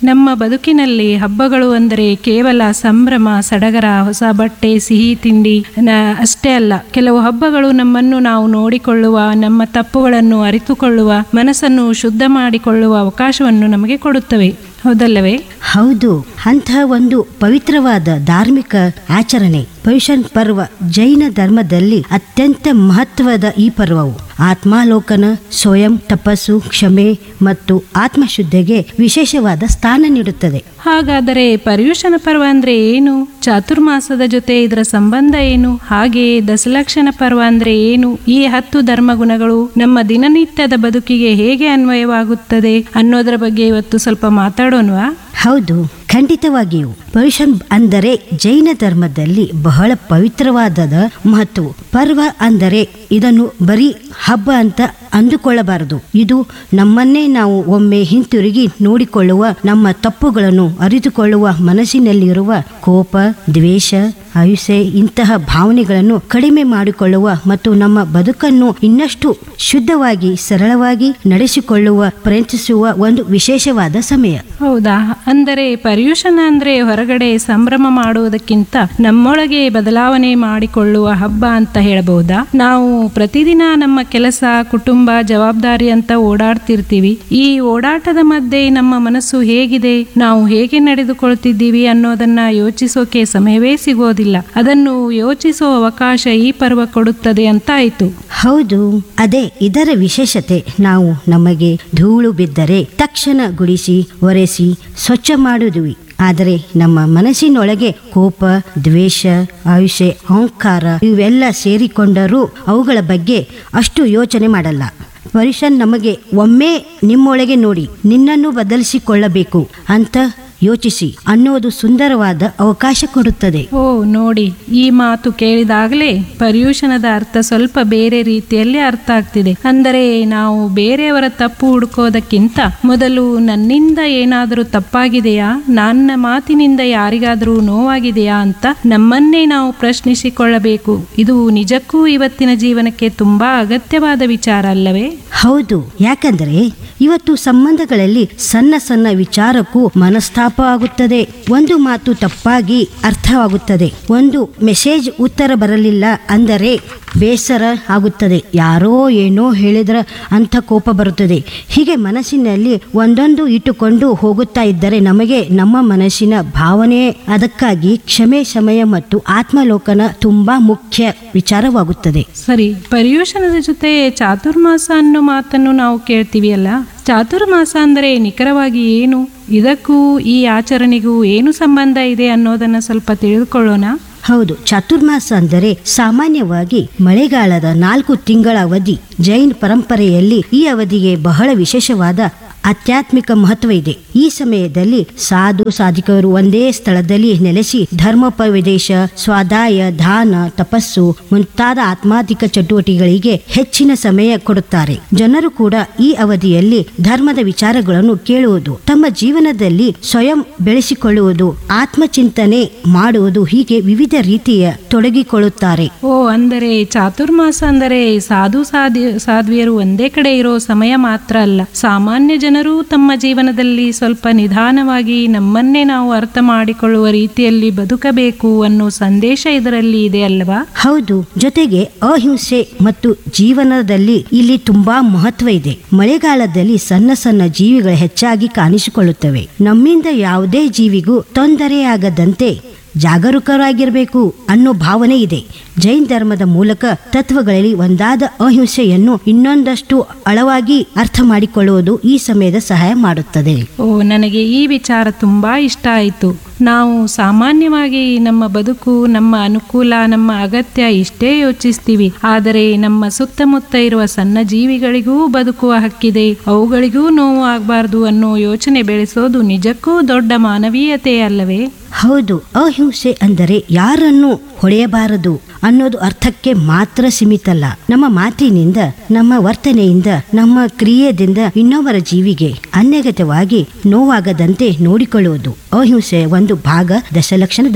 ನಮ್ಮ ಬದುಕಿನಲ್ಲಿ ಹಬ್ಬಗಳು ಅಂದರೆ ಕೇವಲ ಸಂಭ್ರಮ ಸಡಗರ ಹೊಸ ಬಟ್ಟೆ ಸಿಹಿ ತಿಂಡಿ ನ- ಅಷ್ಟೇ ಅಲ್ಲ ಕೆಲವು ಹಬ್ಬಗಳು ನಮ್ಮನ್ನು ನಾವು ನೋಡಿಕೊಳ್ಳುವ ನಮ್ಮ ತಪ್ಪುಗಳನ್ನು ಅರಿತುಕೊಳ್ಳುವ ಮನಸ್ಸನ್ನು ಶುದ್ಧ ಮಾಡಿಕೊಳ್ಳುವ ಅವಕಾಶವನ್ನು ನಮಗೆ ಕೊಡುತ್ತವೆ ಹೌದಲ್ಲವೇ ಹೌದು ಅಂತಹ ಒಂದು ಪವಿತ್ರವಾದ ಧಾರ್ಮಿಕ ಆಚರಣೆ ಪಯುಷನ್ ಪರ್ವ ಜೈನ ಧರ್ಮದಲ್ಲಿ ಅತ್ಯಂತ ಮಹತ್ವದ ಈ ಪರ್ವವು ಆತ್ಮಾಲೋಕನ ಸ್ವಯಂ ತಪಸ್ಸು ಕ್ಷಮೆ ಮತ್ತು ಆತ್ಮಶುದ್ಧಿಗೆ ವಿಶೇಷವಾದ ಸ್ಥಾನ ನೀಡುತ್ತದೆ ಹಾಗಾದರೆ ಪರ್ಯುಷಣ ಪರ್ವ ಅಂದ್ರೆ ಏನು ಚಾತುರ್ಮಾಸದ ಜೊತೆ ಇದರ ಸಂಬಂಧ ಏನು ಹಾಗೆಯೇ ದಶಲಕ್ಷಣ ಪರ್ವ ಅಂದ್ರೆ ಏನು ಈ ಹತ್ತು ಧರ್ಮಗುಣಗಳು ನಮ್ಮ ದಿನನಿತ್ಯದ ಬದುಕಿಗೆ ಹೇಗೆ ಅನ್ವಯವಾಗುತ್ತದೆ ಅನ್ನೋದರ ಬಗ್ಗೆ ಇವತ್ತು ಸ್ವಲ್ಪ ಮಾತಾಡೋಣವಾ ಹೌದು ಖಂಡಿತವಾಗಿಯೂ ಪರುಷನ್ ಅಂದರೆ ಜೈನ ಧರ್ಮದಲ್ಲಿ ಬಹಳ ಪವಿತ್ರವಾದದ ಮಹತ್ವ ಪರ್ವ ಅಂದರೆ ಇದನ್ನು ಬರೀ ಹಬ್ಬ ಅಂತ ಅಂದುಕೊಳ್ಳಬಾರದು ಇದು ನಮ್ಮನ್ನೇ ನಾವು ಒಮ್ಮೆ ಹಿಂತಿರುಗಿ ನೋಡಿಕೊಳ್ಳುವ ನಮ್ಮ ತಪ್ಪುಗಳನ್ನು ಅರಿತುಕೊಳ್ಳುವ ಮನಸ್ಸಿನಲ್ಲಿರುವ ಕೋಪ ದ್ವೇಷ ಆಯುಷ್ಯ ಇಂತಹ ಭಾವನೆಗಳನ್ನು ಕಡಿಮೆ ಮಾಡಿಕೊಳ್ಳುವ ಮತ್ತು ನಮ್ಮ ಬದುಕನ್ನು ಇನ್ನಷ್ಟು ಶುದ್ಧವಾಗಿ ಸರಳವಾಗಿ ನಡೆಸಿಕೊಳ್ಳುವ ಪ್ರಯತ್ನಿಸುವ ಒಂದು ವಿಶೇಷವಾದ ಸಮಯ ಹೌದಾ ಅಂದರೆ ಪರ್ಯುಷಣ ಅಂದ್ರೆ ಹೊರಗಡೆ ಸಂಭ್ರಮ ಮಾಡುವುದಕ್ಕಿಂತ ನಮ್ಮೊಳಗೆ ಬದಲಾವಣೆ ಮಾಡಿಕೊಳ್ಳುವ ಹಬ್ಬ ಅಂತ ಹೇಳಬಹುದಾ ನಾವು ಪ್ರತಿದಿನ ನಮ್ಮ ಕೆಲಸ ಕುಟುಂಬ ಜವಾಬ್ದಾರಿ ಅಂತ ಓಡಾಡ್ತಿರ್ತೀವಿ ಈ ಓಡಾಟದ ಮಧ್ಯೆ ನಮ್ಮ ಮನಸ್ಸು ಹೇಗಿದೆ ನಾವು ಹೇಗೆ ನಡೆದುಕೊಳ್ತಿದ್ದೀವಿ ಅನ್ನೋದನ್ನ ಯೋಚಿಸೋಕೆ ಸಮಯವೇ ಸಿಗೋದಿಲ್ಲ ಅದನ್ನು ಯೋಚಿಸುವ ಅವಕಾಶ ಈ ಪರ್ವ ಕೊಡುತ್ತದೆ ಅಂತ ಆಯ್ತು ಹೌದು ಅದೇ ಇದರ ವಿಶೇಷತೆ ನಾವು ನಮಗೆ ಧೂಳು ಬಿದ್ದರೆ ತಕ್ಷಣ ಗುಡಿಸಿ ಒರೆಸಿ ಸ್ವಚ್ಛ ಮಾಡುದುವಿ ಆದರೆ ನಮ್ಮ ಮನಸ್ಸಿನೊಳಗೆ ಕೋಪ ದ್ವೇಷ ಆಯುಷ್ಯ ಅಹಂಕಾರ ಇವೆಲ್ಲ ಸೇರಿಕೊಂಡರೂ ಅವುಗಳ ಬಗ್ಗೆ ಅಷ್ಟು ಯೋಚನೆ ಮಾಡಲ್ಲ ಪರುಷನ್ ನಮಗೆ ಒಮ್ಮೆ ನಿಮ್ಮೊಳಗೆ ನೋಡಿ ನಿನ್ನನ್ನು ಬದಲಿಸಿಕೊಳ್ಳಬೇಕು ಅಂತ ಯೋಚಿಸಿ ಅನ್ನೋದು ಸುಂದರವಾದ ಅವಕಾಶ ಕೊಡುತ್ತದೆ ಓ ನೋಡಿ ಈ ಮಾತು ಕೇಳಿದಾಗಲೇ ಪರ್ಯೂಷಣದ ಅರ್ಥ ಸ್ವಲ್ಪ ಬೇರೆ ರೀತಿಯಲ್ಲಿ ಅರ್ಥ ಆಗ್ತಿದೆ ಅಂದರೆ ನಾವು ಬೇರೆಯವರ ತಪ್ಪು ಹುಡುಕೋದಕ್ಕಿಂತ ಮೊದಲು ನನ್ನಿಂದ ಏನಾದರೂ ತಪ್ಪಾಗಿದೆಯಾ ನನ್ನ ಮಾತಿನಿಂದ ಯಾರಿಗಾದರೂ ನೋವಾಗಿದೆಯಾ ಅಂತ ನಮ್ಮನ್ನೇ ನಾವು ಪ್ರಶ್ನಿಸಿಕೊಳ್ಳಬೇಕು ಇದು ನಿಜಕ್ಕೂ ಇವತ್ತಿನ ಜೀವನಕ್ಕೆ ತುಂಬಾ ಅಗತ್ಯವಾದ ವಿಚಾರ ಅಲ್ಲವೇ ಹೌದು ಯಾಕಂದ್ರೆ ಇವತ್ತು ಸಂಬಂಧಗಳಲ್ಲಿ ಸಣ್ಣ ಸಣ್ಣ ವಿಚಾರಕ್ಕೂ ಮನಸ್ತಾಪ ಆಗುತ್ತದೆ ಒಂದು ಮಾತು ತಪ್ಪಾಗಿ ಅರ್ಥವಾಗುತ್ತದೆ ಒಂದು ಮೆಸೇಜ್ ಉತ್ತರ ಬರಲಿಲ್ಲ ಅಂದರೆ ಬೇಸರ ಆಗುತ್ತದೆ ಯಾರೋ ಏನೋ ಹೇಳಿದ್ರ ಅಂತ ಕೋಪ ಬರುತ್ತದೆ ಹೀಗೆ ಮನಸ್ಸಿನಲ್ಲಿ ಒಂದೊಂದು ಇಟ್ಟುಕೊಂಡು ಹೋಗುತ್ತಾ ಇದ್ದರೆ ನಮಗೆ ನಮ್ಮ ಮನಸ್ಸಿನ ಭಾವನೆ ಅದಕ್ಕಾಗಿ ಕ್ಷಮೆ ಸಮಯ ಮತ್ತು ಆತ್ಮಲೋಕನ ತುಂಬಾ ಮುಖ್ಯ ವಿಚಾರವಾಗುತ್ತದೆ ಸರಿ ಪರ್ಯೂಷಣದ ಜೊತೆ ಚಾತುರ್ಮಾಸ ಅನ್ನೋ ಮಾತನ್ನು ನಾವು ಕೇಳ್ತೀವಿ ಅಲ್ಲ ಚಾತುರ್ಮಾಸ ಅಂದರೆ ನಿಖರವಾಗಿ ಏನು ಇದಕ್ಕೂ ಈ ಆಚರಣೆಗೂ ಏನು ಸಂಬಂಧ ಇದೆ ಅನ್ನೋದನ್ನ ಸ್ವಲ್ಪ ತಿಳಿದುಕೊಳ್ಳೋಣ ಹೌದು ಚಾತುರ್ಮಾಸ ಅಂದರೆ ಸಾಮಾನ್ಯವಾಗಿ ಮಳೆಗಾಲದ ನಾಲ್ಕು ತಿಂಗಳ ಅವಧಿ ಜೈನ್ ಪರಂಪರೆಯಲ್ಲಿ ಈ ಅವಧಿಗೆ ಬಹಳ ವಿಶೇಷವಾದ ಆಧ್ಯಾತ್ಮಿಕ ಮಹತ್ವ ಇದೆ ಈ ಸಮಯದಲ್ಲಿ ಸಾಧು ಸಾಧಿಕರು ಒಂದೇ ಸ್ಥಳದಲ್ಲಿ ನೆಲೆಸಿ ಧರ್ಮೋಪದೇಶ ಸ್ವಾದಾಯ ದಾನ ತಪಸ್ಸು ಮುಂತಾದ ಆತ್ಮಾಧಿಕ ಚಟುವಟಿಕೆಗಳಿಗೆ ಹೆಚ್ಚಿನ ಸಮಯ ಕೊಡುತ್ತಾರೆ ಜನರು ಕೂಡ ಈ ಅವಧಿಯಲ್ಲಿ ಧರ್ಮದ ವಿಚಾರಗಳನ್ನು ಕೇಳುವುದು ತಮ್ಮ ಜೀವನದಲ್ಲಿ ಸ್ವಯಂ ಬೆಳೆಸಿಕೊಳ್ಳುವುದು ಆತ್ಮಚಿಂತನೆ ಮಾಡುವುದು ಹೀಗೆ ವಿವಿಧ ರೀತಿಯ ತೊಡಗಿಕೊಳ್ಳುತ್ತಾರೆ ಓ ಅಂದರೆ ಚಾತುರ್ಮಾಸ ಅಂದರೆ ಸಾಧು ಸಾಧಿ ಸಾಧ್ವಿಯರು ಒಂದೇ ಕಡೆ ಇರೋ ಸಮಯ ಮಾತ್ರ ಅಲ್ಲ ಸಾಮಾನ್ಯ ಜನರು ತಮ್ಮ ಜೀವನದಲ್ಲಿ ಸ್ವಲ್ಪ ನಿಧಾನವಾಗಿ ನಮ್ಮನ್ನೇ ನಾವು ಅರ್ಥ ಮಾಡಿಕೊಳ್ಳುವ ರೀತಿಯಲ್ಲಿ ಬದುಕಬೇಕು ಅನ್ನೋ ಸಂದೇಶ ಇದರಲ್ಲಿ ಇದೆ ಅಲ್ವಾ ಹೌದು ಜೊತೆಗೆ ಅಹಿಂಸೆ ಮತ್ತು ಜೀವನದಲ್ಲಿ ಇಲ್ಲಿ ತುಂಬಾ ಮಹತ್ವ ಇದೆ ಮಳೆಗಾಲದಲ್ಲಿ ಸಣ್ಣ ಸಣ್ಣ ಜೀವಿಗಳು ಹೆಚ್ಚಾಗಿ ಕಾಣಿಸಿಕೊಳ್ಳುತ್ತವೆ ನಮ್ಮಿಂದ ಯಾವುದೇ ಜೀವಿಗೂ ತೊಂದರೆಯಾಗದಂತೆ ಜಾಗರೂಕರಾಗಿರಬೇಕು ಅನ್ನೋ ಭಾವನೆ ಇದೆ ಜೈನ್ ಧರ್ಮದ ಮೂಲಕ ತತ್ವಗಳಲ್ಲಿ ಒಂದಾದ ಅಹಿಂಸೆಯನ್ನು ಇನ್ನೊಂದಷ್ಟು ಆಳವಾಗಿ ಅರ್ಥ ಮಾಡಿಕೊಳ್ಳುವುದು ಈ ಸಮಯದ ಸಹಾಯ ಮಾಡುತ್ತದೆ ಓ ನನಗೆ ಈ ವಿಚಾರ ತುಂಬಾ ಇಷ್ಟ ಆಯಿತು ನಾವು ಸಾಮಾನ್ಯವಾಗಿ ನಮ್ಮ ಬದುಕು ನಮ್ಮ ಅನುಕೂಲ ನಮ್ಮ ಅಗತ್ಯ ಇಷ್ಟೇ ಯೋಚಿಸ್ತೀವಿ ಆದರೆ ನಮ್ಮ ಸುತ್ತಮುತ್ತ ಇರುವ ಸಣ್ಣ ಜೀವಿಗಳಿಗೂ ಬದುಕುವ ಹಕ್ಕಿದೆ ಅವುಗಳಿಗೂ ನೋವು ಆಗಬಾರ್ದು ಅನ್ನೋ ಯೋಚನೆ ಬೆಳೆಸೋದು ನಿಜಕ್ಕೂ ದೊಡ್ಡ ಮಾನವೀಯತೆ ಅಲ್ಲವೇ ಹೌದು ಅಹಿಂಸೆ ಅಂದರೆ ಯಾರನ್ನು ಹೊಡೆಯಬಾರದು ಅನ್ನೋದು ಅರ್ಥಕ್ಕೆ ಮಾತ್ರ ಸೀಮಿತಲ್ಲ ನಮ್ಮ ಮಾತಿನಿಂದ ನಮ್ಮ ವರ್ತನೆಯಿಂದ ನಮ್ಮ ಕ್ರಿಯೆಯಿಂದ ಇನ್ನೊಬ್ಬರ ಜೀವಿಗೆ ಅನ್ಯಗತವಾಗಿ ನೋವಾಗದಂತೆ ನೋಡಿಕೊಳ್ಳುವುದು ಅಹಿಂಸೆಯ ಒಂದು ಭಾಗ ದಶಲಕ್ಷಣ ಧರ್ಮ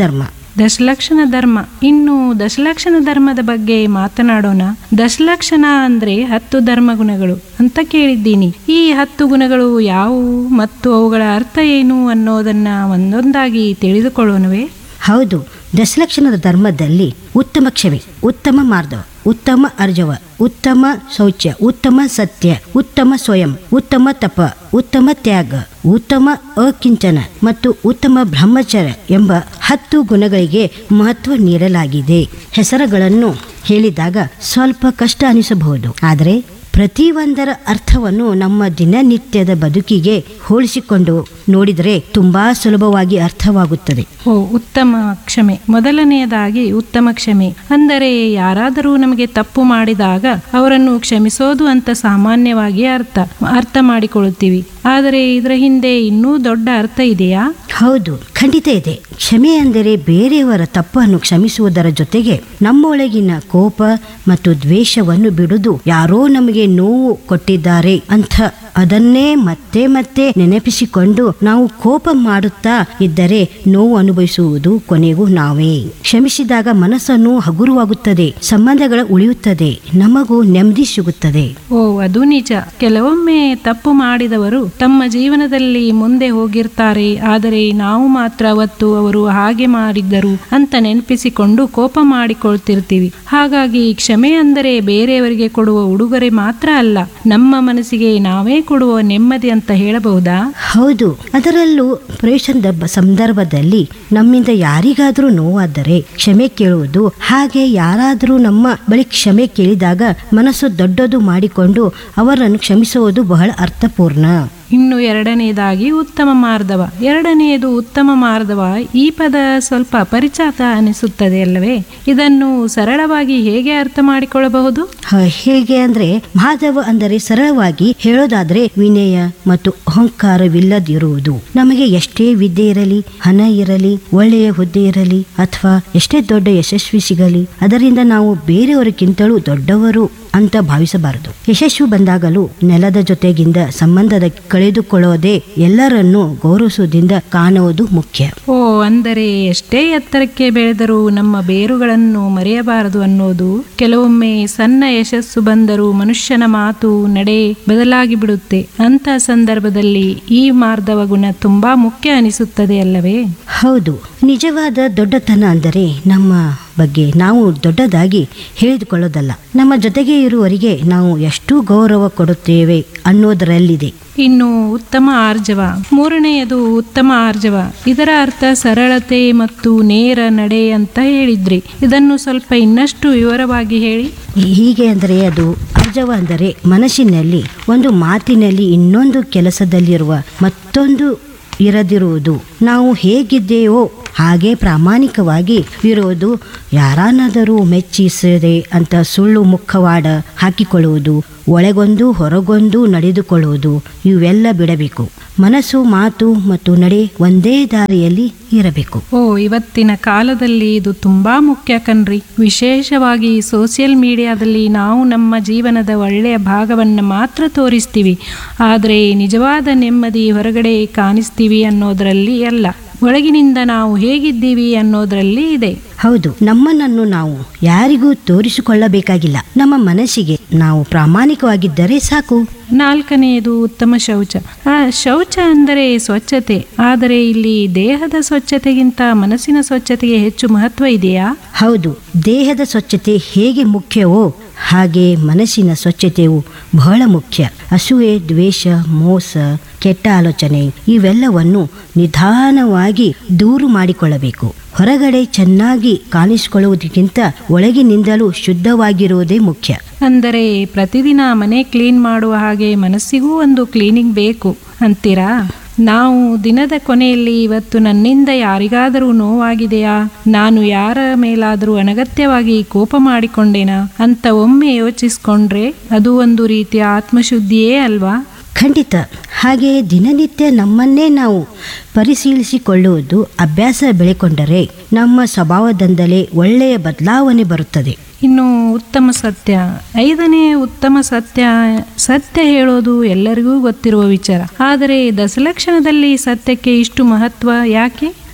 ದಶಲಕ್ಷಣ ಧರ್ಮ ಇನ್ನು ದಶಲಕ್ಷಣ ಧರ್ಮದ ಬಗ್ಗೆ ಮಾತನಾಡೋಣ ದಶಲಕ್ಷಣ ಅಂದ್ರೆ ಹತ್ತು ಧರ್ಮ ಗುಣಗಳು ಅಂತ ಕೇಳಿದ್ದೀನಿ ಈ ಹತ್ತು ಗುಣಗಳು ಯಾವುವು ಮತ್ತು ಅವುಗಳ ಅರ್ಥ ಏನು ಅನ್ನೋದನ್ನ ಒಂದೊಂದಾಗಿ ತಿಳಿದುಕೊಳ್ಳೋಣವೇ ಹೌದು ದಶಲಕ್ಷಣದ ಧರ್ಮದಲ್ಲಿ ಉತ್ತಮ ಕ್ಷಮೆ ಉತ್ತಮ ಮಾರ್ಧವ ಉತ್ತಮ ಅರ್ಜವ ಉತ್ತಮ ಶೌಚ ಉತ್ತಮ ಸತ್ಯ ಉತ್ತಮ ಸ್ವಯಂ ಉತ್ತಮ ತಪ ಉತ್ತಮ ತ್ಯಾಗ ಉತ್ತಮ ಅಕಿಂಚನ ಮತ್ತು ಉತ್ತಮ ಬ್ರಹ್ಮಚರ್ಯ ಎಂಬ ಹತ್ತು ಗುಣಗಳಿಗೆ ಮಹತ್ವ ನೀಡಲಾಗಿದೆ ಹೆಸರುಗಳನ್ನು ಹೇಳಿದಾಗ ಸ್ವಲ್ಪ ಕಷ್ಟ ಅನಿಸಬಹುದು ಆದರೆ ಪ್ರತಿಯೊಂದರ ಅರ್ಥವನ್ನು ನಮ್ಮ ದಿನನಿತ್ಯದ ಬದುಕಿಗೆ ಹೋಲಿಸಿಕೊಂಡು ನೋಡಿದರೆ ತುಂಬಾ ಸುಲಭವಾಗಿ ಅರ್ಥವಾಗುತ್ತದೆ ಓ ಉತ್ತಮ ಕ್ಷಮೆ ಮೊದಲನೆಯದಾಗಿ ಉತ್ತಮ ಕ್ಷಮೆ ಅಂದರೆ ಯಾರಾದರೂ ನಮಗೆ ತಪ್ಪು ಮಾಡಿದಾಗ ಅವರನ್ನು ಕ್ಷಮಿಸೋದು ಅಂತ ಸಾಮಾನ್ಯವಾಗಿ ಅರ್ಥ ಅರ್ಥ ಮಾಡಿಕೊಳ್ಳುತ್ತೀವಿ ಆದರೆ ಇದರ ಹಿಂದೆ ಇನ್ನೂ ದೊಡ್ಡ ಅರ್ಥ ಇದೆಯಾ ಹೌದು ಖಂಡಿತ ಇದೆ ಕ್ಷಮೆ ಅಂದರೆ ಬೇರೆಯವರ ತಪ್ಪನ್ನು ಕ್ಷಮಿಸುವುದರ ಜೊತೆಗೆ ನಮ್ಮೊಳಗಿನ ಕೋಪ ಮತ್ತು ದ್ವೇಷವನ್ನು ಬಿಡುದು ಯಾರೋ ನಮಗೆ ನೋವು ಕೊಟ್ಟಿದ್ದಾರೆ ಅಂತ ಅದನ್ನೇ ಮತ್ತೆ ಮತ್ತೆ ನೆನಪಿಸಿಕೊಂಡು ನಾವು ಕೋಪ ಮಾಡುತ್ತಾ ಇದ್ದರೆ ನೋವು ಅನುಭವಿಸುವುದು ಕೊನೆಗೂ ನಾವೇ ಕ್ಷಮಿಸಿದಾಗ ಮನಸ್ಸನ್ನು ಹಗುರವಾಗುತ್ತದೆ ಸಂಬಂಧಗಳ ಉಳಿಯುತ್ತದೆ ನಮಗೂ ನೆಮ್ಮದಿ ಸಿಗುತ್ತದೆ ಓ ಅದು ನಿಜ ಕೆಲವೊಮ್ಮೆ ತಪ್ಪು ಮಾಡಿದವರು ತಮ್ಮ ಜೀವನದಲ್ಲಿ ಮುಂದೆ ಹೋಗಿರ್ತಾರೆ ಆದರೆ ನಾವು ಮಾತ್ರ ಅವತ್ತು ಅವರು ಹಾಗೆ ಮಾಡಿದ್ದರು ಅಂತ ನೆನಪಿಸಿಕೊಂಡು ಕೋಪ ಮಾಡಿಕೊಳ್ತಿರ್ತೀವಿ ಹಾಗಾಗಿ ಕ್ಷಮೆ ಅಂದರೆ ಬೇರೆಯವರಿಗೆ ಕೊಡುವ ಉಡುಗೊರೆ ಮಾತ್ರ ಅಲ್ಲ ನಮ್ಮ ಮನಸ್ಸಿಗೆ ನಾವೇ ಕೊಡುವ ನೆಮ್ಮದಿ ಅಂತ ಹೇಳಬಹುದಾ ಹೌದು ಅದರಲ್ಲೂ ಪ್ರವೇಶದ ಬ- ಸಂದರ್ಭದಲ್ಲಿ ನಮ್ಮಿಂದ ಯಾರಿಗಾದರೂ ನೋವಾದರೆ ಕ್ಷಮೆ ಕೇಳುವುದು ಹಾಗೆ ಯಾರಾದರೂ ನಮ್ಮ ಬಳಿ ಕ್ಷಮೆ ಕೇಳಿದಾಗ ಮನಸ್ಸು ದೊಡ್ಡದು ಮಾಡಿಕೊಂಡು ಅವರನ್ನು ಕ್ಷಮಿಸುವುದು ಬಹಳ ಅರ್ಥಪೂರ್ಣ ಇನ್ನು ಎರಡನೆಯದಾಗಿ ಉತ್ತಮ ಮಾರ್ಧವ ಎರಡನೆಯದು ಉತ್ತಮ ಮಾರ್ಧವ ಈ ಪದ ಸ್ವಲ್ಪ ಪರಿಚಾತ ಅನಿಸುತ್ತದೆ ಅಲ್ಲವೇ ಇದನ್ನು ಸರಳವಾಗಿ ಹೇಗೆ ಅರ್ಥ ಮಾಡಿಕೊಳ್ಳಬಹುದು ಹ, ಹೇಗೆ ಅಂದ್ರೆ ಮಾಧವ ಅಂದರೆ ಸರಳವಾಗಿ ಹೇಳೋದಾದ್ರೆ ವಿನಯ ಮತ್ತು ಅಹಂಕಾರವಿಲ್ಲದಿರುವುದು ನಮಗೆ ಎಷ್ಟೇ ವಿದ್ಯೆ ಇರಲಿ ಹಣ ಇರಲಿ ಒಳ್ಳೆಯ ಹುದ್ದೆ ಇರಲಿ ಅಥವಾ ಎಷ್ಟೇ ದೊಡ್ಡ ಯಶಸ್ವಿ ಸಿಗಲಿ ಅದರಿಂದ ನಾವು ಬೇರೆಯವರಿಗಿಂತಲೂ ದೊಡ್ಡವರು ಅಂತ ಭಾವಿಸಬಾರದು ಯಶಸ್ಸು ಬಂದಾಗಲೂ ನೆಲದ ಜೊತೆಗಿಂದ ಸಂಬಂಧದ ಕಳೆದುಕೊಳ್ಳೋದೇ ಎಲ್ಲರನ್ನೂ ಗೌರವಿಸುವುದರಿಂದ ಕಾಣುವುದು ಮುಖ್ಯ ಓ ಅಂದರೆ ಎಷ್ಟೇ ಎತ್ತರಕ್ಕೆ ಬೆಳೆದರೂ ನಮ್ಮ ಬೇರುಗಳನ್ನು ಮರೆಯಬಾರದು ಅನ್ನೋದು ಕೆಲವೊಮ್ಮೆ ಸಣ್ಣ ಯಶಸ್ಸು ಬಂದರೂ ಮನುಷ್ಯನ ಮಾತು ನಡೆ ಬದಲಾಗಿ ಬಿಡುತ್ತೆ ಅಂತ ಸಂದರ್ಭದಲ್ಲಿ ಈ ಮಾರ್ಧವ ಗುಣ ತುಂಬಾ ಮುಖ್ಯ ಅನಿಸುತ್ತದೆ ಅಲ್ಲವೇ ಹೌದು ನಿಜವಾದ ದೊಡ್ಡತನ ಅಂದರೆ ನಮ್ಮ ಬಗ್ಗೆ ನಾವು ದೊಡ್ಡದಾಗಿ ಹೇಳಿದುಕೊಳ್ಳೋದಲ್ಲ ನಮ್ಮ ಜೊತೆಗೆ ಇರುವವರಿಗೆ ನಾವು ಎಷ್ಟು ಗೌರವ ಕೊಡುತ್ತೇವೆ ಅನ್ನೋದರಲ್ಲಿದೆ ಇನ್ನು ಉತ್ತಮ ಆರ್ಜವ ಮೂರನೆಯದು ಉತ್ತಮ ಆರ್ಜವ ಇದರ ಅರ್ಥ ಸರಳತೆ ಮತ್ತು ನೇರ ನಡೆ ಅಂತ ಹೇಳಿದ್ರಿ ಇದನ್ನು ಸ್ವಲ್ಪ ಇನ್ನಷ್ಟು ವಿವರವಾಗಿ ಹೇಳಿ ಹೀಗೆ ಅಂದರೆ ಅದು ಅರ್ಜವ ಅಂದರೆ ಮನಸ್ಸಿನಲ್ಲಿ ಒಂದು ಮಾತಿನಲ್ಲಿ ಇನ್ನೊಂದು ಕೆಲಸದಲ್ಲಿರುವ ಮತ್ತೊಂದು ಇರದಿರುವುದು ನಾವು ಹೇಗಿದ್ದೇವೋ ಹಾಗೆ ಪ್ರಾಮಾಣಿಕವಾಗಿ ಇರುವುದು ಯಾರನ್ನಾದರೂ ಮೆಚ್ಚಿಸದೆ ಅಂತ ಸುಳ್ಳು ಮುಖವಾಡ ಹಾಕಿಕೊಳ್ಳುವುದು ಒಳಗೊಂದು ಹೊರಗೊಂದು ನಡೆದುಕೊಳ್ಳುವುದು ಇವೆಲ್ಲ ಬಿಡಬೇಕು ಮನಸ್ಸು ಮಾತು ಮತ್ತು ನಡೆ ಒಂದೇ ದಾರಿಯಲ್ಲಿ ಇರಬೇಕು ಓ ಇವತ್ತಿನ ಕಾಲದಲ್ಲಿ ಇದು ತುಂಬಾ ಮುಖ್ಯ ಕಣ್ರಿ ವಿಶೇಷವಾಗಿ ಸೋಷಿಯಲ್ ಮೀಡಿಯಾದಲ್ಲಿ ನಾವು ನಮ್ಮ ಜೀವನದ ಒಳ್ಳೆಯ ಭಾಗವನ್ನು ಮಾತ್ರ ತೋರಿಸ್ತೀವಿ ಆದರೆ ನಿಜವಾದ ನೆಮ್ಮದಿ ಹೊರಗಡೆ ಕಾಣಿಸ್ತೀವಿ ಅನ್ನೋದರಲ್ಲಿ ಅಲ್ಲ ಒಳಗಿನಿಂದ ನಾವು ಹೇಗಿದ್ದೀವಿ ಅನ್ನೋದರಲ್ಲಿ ಇದೆ ಹೌದು ನಮ್ಮನನ್ನು ನಾವು ಯಾರಿಗೂ ತೋರಿಸಿಕೊಳ್ಳಬೇಕಾಗಿಲ್ಲ ನಮ್ಮ ಮನಸ್ಸಿಗೆ ನಾವು ಪ್ರಾಮಾಣಿಕವಾಗಿದ್ದರೆ ಸಾಕು ನಾಲ್ಕನೆಯದು ಉತ್ತಮ ಶೌಚ ಆ ಶೌಚ ಅಂದರೆ ಸ್ವಚ್ಛತೆ ಆದರೆ ಇಲ್ಲಿ ದೇಹದ ಸ್ವಚ್ಛತೆಗಿಂತ ಮನಸ್ಸಿನ ಸ್ವಚ್ಛತೆಗೆ ಹೆಚ್ಚು ಮಹತ್ವ ಇದೆಯಾ ಹೌದು ದೇಹದ ಸ್ವಚ್ಛತೆ ಹೇಗೆ ಮುಖ್ಯವೋ ಹಾಗೆ ಮನಸ್ಸಿನ ಸ್ವಚ್ಛತೆಯು ಬಹಳ ಮುಖ್ಯ ಅಸೂಯೆ ದ್ವೇಷ ಮೋಸ ಕೆಟ್ಟ ಆಲೋಚನೆ ಇವೆಲ್ಲವನ್ನು ನಿಧಾನವಾಗಿ ದೂರು ಮಾಡಿಕೊಳ್ಳಬೇಕು ಹೊರಗಡೆ ಚೆನ್ನಾಗಿ ಕಾಣಿಸಿಕೊಳ್ಳುವುದಕ್ಕಿಂತ ಒಳಗಿನಿಂದಲೂ ಶುದ್ಧವಾಗಿರುವುದೇ ಮುಖ್ಯ ಅಂದರೆ ಪ್ರತಿದಿನ ಮನೆ ಕ್ಲೀನ್ ಮಾಡುವ ಹಾಗೆ ಮನಸ್ಸಿಗೂ ಒಂದು ಕ್ಲೀನಿಂಗ್ ಬೇಕು ಅಂತೀರಾ ನಾವು ದಿನದ ಕೊನೆಯಲ್ಲಿ ಇವತ್ತು ನನ್ನಿಂದ ಯಾರಿಗಾದರೂ ನೋವಾಗಿದೆಯಾ ನಾನು ಯಾರ ಮೇಲಾದರೂ ಅನಗತ್ಯವಾಗಿ ಕೋಪ ಮಾಡಿಕೊಂಡೇನಾ ಅಂತ ಒಮ್ಮೆ ಯೋಚಿಸ್ಕೊಂಡ್ರೆ ಅದು ಒಂದು ರೀತಿಯ ಆತ್ಮಶುದ್ಧಿಯೇ ಅಲ್ವಾ ಖಂಡಿತ ಹಾಗೆಯೇ ದಿನನಿತ್ಯ ನಮ್ಮನ್ನೇ ನಾವು ಪರಿಶೀಲಿಸಿಕೊಳ್ಳುವುದು ಅಭ್ಯಾಸ ಬೆಳೆಕೊಂಡರೆ ನಮ್ಮ ಸ್ವಭಾವದಿಂದಲೇ ಒಳ್ಳೆಯ ಬದಲಾವಣೆ ಬರುತ್ತದೆ ಇನ್ನು ಉತ್ತಮ ಸತ್ಯ ಐದನೇ ಉತ್ತಮ ಸತ್ಯ ಸತ್ಯ ಹೇಳೋದು ಎಲ್ಲರಿಗೂ ಗೊತ್ತಿರುವ ವಿಚಾರ ಆದರೆ ದಶಲಕ್ಷಣದಲ್ಲಿ ಸತ್ಯಕ್ಕೆ ಇಷ್ಟು ಮಹತ್ವ ಯಾಕೆ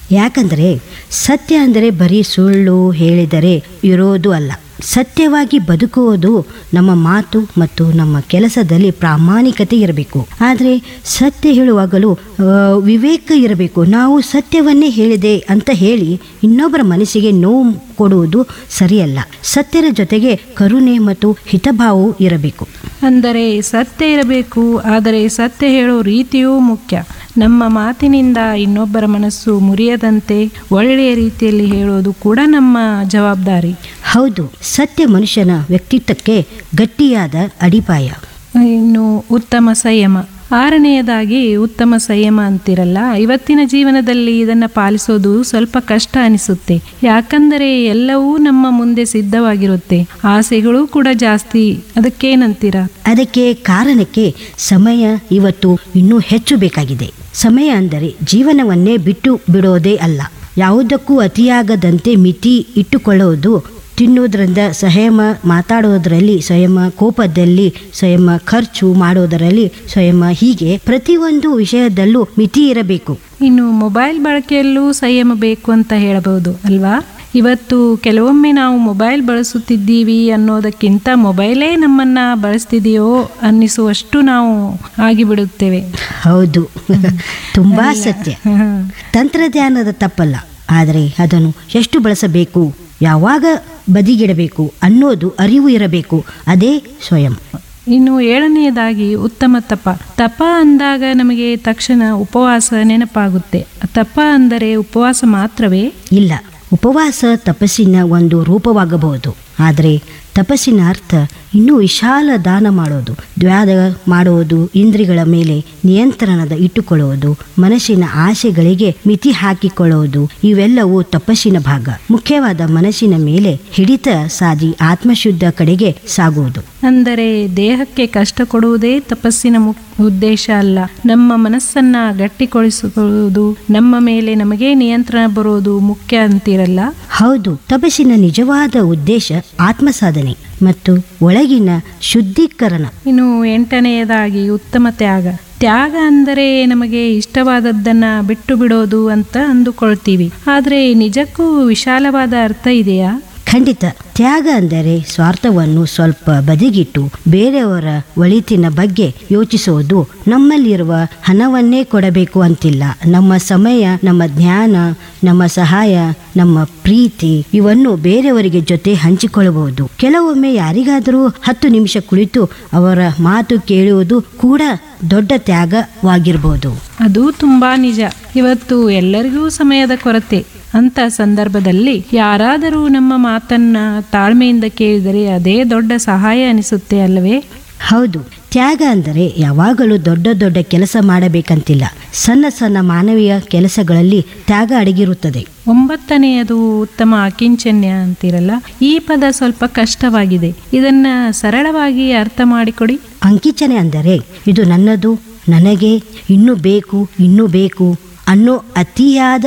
ಯಾಕಂದರೆ ಸತ್ಯ ಅಂದರೆ ಬರೀ ಸುಳ್ಳು ಹೇಳಿದರೆ ಇರೋದು ಅಲ್ಲ ಸತ್ಯವಾಗಿ ಬದುಕುವುದು ನಮ್ಮ ಮಾತು ಮತ್ತು ನಮ್ಮ ಕೆಲಸದಲ್ಲಿ ಪ್ರಾಮಾಣಿಕತೆ ಇರಬೇಕು ಆದರೆ ಸತ್ಯ ಹೇಳುವಾಗಲೂ ಆ, ವಿವೇಕ ಇರಬೇಕು ನಾವು ಸತ್ಯವನ್ನೇ ಹೇಳಿದೆ ಅಂತ ಹೇಳಿ ಇನ್ನೊಬ್ಬರ ಮನಸ್ಸಿಗೆ ನೋವು ಕೊಡುವುದು ಸರಿಯಲ್ಲ ಸತ್ಯದ ಜೊತೆಗೆ ಕರುಣೆ ಮತ್ತು ಹಿತಭಾವವು ಇರಬೇಕು ಅಂದರೆ ಸತ್ಯ ಇರಬೇಕು ಆದರೆ ಸತ್ಯ ಹೇಳೋ ರೀತಿಯೂ ಮುಖ್ಯ ನಮ್ಮ ಮಾತಿನಿಂದ ಇನ್ನೊಬ್ಬರ ಮನಸ್ಸು ಮುರಿಯದಂತೆ ಒಳ್ಳೆಯ ರೀತಿಯಲ್ಲಿ ಹೇಳೋದು ಕೂಡ ನಮ್ಮ ಜವಾಬ್ದಾರಿ ಹೌದು ಸತ್ಯ ಮನುಷ್ಯನ ವ್ಯಕ್ತಿತ್ವಕ್ಕೆ ಗಟ್ಟಿಯಾದ ಅಡಿಪಾಯ ಇನ್ನು ಉತ್ತಮ ಸಂಯಮ ಆರನೆಯದಾಗಿ ಉತ್ತಮ ಸಂಯಮ ಅಂತಿರಲ್ಲ ಇವತ್ತಿನ ಜೀವನದಲ್ಲಿ ಇದನ್ನು ಪಾಲಿಸೋದು ಸ್ವಲ್ಪ ಕಷ್ಟ ಅನಿಸುತ್ತೆ ಯಾಕಂದರೆ ಎಲ್ಲವೂ ನಮ್ಮ ಮುಂದೆ ಸಿದ್ಧವಾಗಿರುತ್ತೆ ಆಸೆಗಳು ಕೂಡ ಜಾಸ್ತಿ ಅದಕ್ಕೇನಂತೀರ ಅದಕ್ಕೆ ಕಾರಣಕ್ಕೆ ಸಮಯ ಇವತ್ತು ಇನ್ನೂ ಹೆಚ್ಚು ಬೇಕಾಗಿದೆ ಸಮಯ ಅಂದರೆ ಜೀವನವನ್ನೇ ಬಿಟ್ಟು ಬಿಡೋದೇ ಅಲ್ಲ ಯಾವುದಕ್ಕೂ ಅತಿಯಾಗದಂತೆ ಮಿತಿ ಇಟ್ಟುಕೊಳ್ಳುವುದು ತಿನ್ನುವುದರಿಂದ ಸಂಯಮ ಮಾತಾಡೋದರಲ್ಲಿ ಸಂಯಮ ಕೋಪದಲ್ಲಿ ಸಂಯಮ ಖರ್ಚು ಮಾಡೋದರಲ್ಲಿ ಸಂಯಮ ಹೀಗೆ ಪ್ರತಿಯೊಂದು ವಿಷಯದಲ್ಲೂ ಮಿತಿ ಇರಬೇಕು ಇನ್ನು ಮೊಬೈಲ್ ಬಳಕೆಯಲ್ಲೂ ಸಂಯಮ ಬೇಕು ಅಂತ ಹೇಳಬಹುದು ಅಲ್ವಾ ಇವತ್ತು ಕೆಲವೊಮ್ಮೆ ನಾವು ಮೊಬೈಲ್ ಬಳಸುತ್ತಿದ್ದೀವಿ ಅನ್ನೋದಕ್ಕಿಂತ ಮೊಬೈಲೇ ನಮ್ಮನ್ನ ಬಳಸ್ತಿದೆಯೋ ಅನ್ನಿಸುವಷ್ಟು ನಾವು ಆಗಿಬಿಡುತ್ತೇವೆ ಹೌದು ತುಂಬಾ ಸತ್ಯ ತಂತ್ರಜ್ಞಾನದ ತಪ್ಪಲ್ಲ ಆದರೆ ಅದನ್ನು ಎಷ್ಟು ಬಳಸಬೇಕು ಯಾವಾಗ ಬದಿಗಿಡಬೇಕು ಅನ್ನೋದು ಅರಿವು ಇರಬೇಕು ಅದೇ ಸ್ವಯಂ ಇನ್ನು ಏಳನೆಯದಾಗಿ ಉತ್ತಮ ತಪ ತಪ ಅಂದಾಗ ನಮಗೆ ತಕ್ಷಣ ಉಪವಾಸ ನೆನಪಾಗುತ್ತೆ ತಪ ಅಂದರೆ ಉಪವಾಸ ಮಾತ್ರವೇ ಇಲ್ಲ ಉಪವಾಸ ತಪಸ್ಸಿನ ಒಂದು ರೂಪವಾಗಬಹುದು ಆದರೆ ತಪಸ್ಸಿನ ಅರ್ಥ ಇನ್ನೂ ವಿಶಾಲ ದಾನ ಮಾಡೋದು ದ್ವಾದ ಮಾಡುವುದು ಇಂದ್ರಿಗಳ ಮೇಲೆ ನಿಯಂತ್ರಣದ ಇಟ್ಟುಕೊಳ್ಳುವುದು ಮನಸ್ಸಿನ ಆಸೆಗಳಿಗೆ ಮಿತಿ ಹಾಕಿಕೊಳ್ಳುವುದು ಇವೆಲ್ಲವೂ ತಪಸ್ಸಿನ ಭಾಗ ಮುಖ್ಯವಾದ ಮನಸ್ಸಿನ ಮೇಲೆ ಹಿಡಿತ ಸಾಧಿ ಆತ್ಮಶುದ್ಧ ಕಡೆಗೆ ಸಾಗುವುದು ಅಂದರೆ ದೇಹಕ್ಕೆ ಕಷ್ಟ ಕೊಡುವುದೇ ತಪಸ್ಸಿನ ಮುಕ್ ಉದ್ದೇಶ ಅಲ್ಲ ನಮ್ಮ ಮನಸ್ಸನ್ನ ಗಟ್ಟಿಗೊಳಿಸಿಕೊಳ್ಳುವುದು ನಮ್ಮ ಮೇಲೆ ನಮಗೆ ನಿಯಂತ್ರಣ ಬರೋದು ಮುಖ್ಯ ಅಂತಿರಲ್ಲ ಹೌದು ತಪಸ್ಸಿನ ನಿಜವಾದ ಉದ್ದೇಶ ಆತ್ಮ ಸಾಧನೆ ಮತ್ತು ಒಳಗಿನ ಶುದ್ಧೀಕರಣ ಇನ್ನು ಎಂಟನೆಯದಾಗಿ ಉತ್ತಮ ತ್ಯಾಗ ತ್ಯಾಗ ಅಂದರೆ ನಮಗೆ ಇಷ್ಟವಾದದ್ದನ್ನ ಬಿಟ್ಟು ಬಿಡೋದು ಅಂತ ಅಂದುಕೊಳ್ತೀವಿ ಆದರೆ ನಿಜಕ್ಕೂ ವಿಶಾಲವಾದ ಅರ್ಥ ಇದೆಯಾ ಖಂಡಿತ ತ್ಯಾಗ ಅಂದರೆ ಸ್ವಾರ್ಥವನ್ನು ಸ್ವಲ್ಪ ಬದಿಗಿಟ್ಟು ಬೇರೆಯವರ ಒಳಿತಿನ ಬಗ್ಗೆ ಯೋಚಿಸುವುದು ನಮ್ಮಲ್ಲಿರುವ ಹಣವನ್ನೇ ಕೊಡಬೇಕು ಅಂತಿಲ್ಲ ನಮ್ಮ ಸಮಯ ನಮ್ಮ ಜ್ಞಾನ ನಮ್ಮ ಸಹಾಯ ನಮ್ಮ ಪ್ರೀತಿ ಇವನ್ನು ಬೇರೆಯವರಿಗೆ ಜೊತೆ ಹಂಚಿಕೊಳ್ಳಬಹುದು ಕೆಲವೊಮ್ಮೆ ಯಾರಿಗಾದರೂ ಹತ್ತು ನಿಮಿಷ ಕುಳಿತು ಅವರ ಮಾತು ಕೇಳುವುದು ಕೂಡ ದೊಡ್ಡ ತ್ಯಾಗವಾಗಿರ್ಬೋದು ಅದು ತುಂಬಾ ನಿಜ ಇವತ್ತು ಎಲ್ಲರಿಗೂ ಸಮಯದ ಕೊರತೆ ಅಂತ ಸಂದರ್ಭದಲ್ಲಿ ಯಾರಾದರೂ ನಮ್ಮ ಮಾತನ್ನ ತಾಳ್ಮೆಯಿಂದ ಕೇಳಿದರೆ ಅದೇ ದೊಡ್ಡ ಸಹಾಯ ಅನಿಸುತ್ತೆ ಅಲ್ಲವೇ ಹೌದು ತ್ಯಾಗ ಅಂದರೆ ಯಾವಾಗಲೂ ದೊಡ್ಡ ದೊಡ್ಡ ಕೆಲಸ ಮಾಡಬೇಕಂತಿಲ್ಲ ಸಣ್ಣ ಸಣ್ಣ ಮಾನವೀಯ ಕೆಲಸಗಳಲ್ಲಿ ತ್ಯಾಗ ಅಡಗಿರುತ್ತದೆ ಒಂಬತ್ತನೆಯದು ಉತ್ತಮ ಅಕಿಂಚನ್ಯ ಅಂತಿರಲ್ಲ ಈ ಪದ ಸ್ವಲ್ಪ ಕಷ್ಟವಾಗಿದೆ ಇದನ್ನ ಸರಳವಾಗಿ ಅರ್ಥ ಮಾಡಿಕೊಡಿ ಅಂಕಿಚನೆ ಅಂದರೆ ಇದು ನನ್ನದು ನನಗೆ ಇನ್ನೂ ಬೇಕು ಇನ್ನೂ ಬೇಕು ಅನ್ನೋ ಅತಿಯಾದ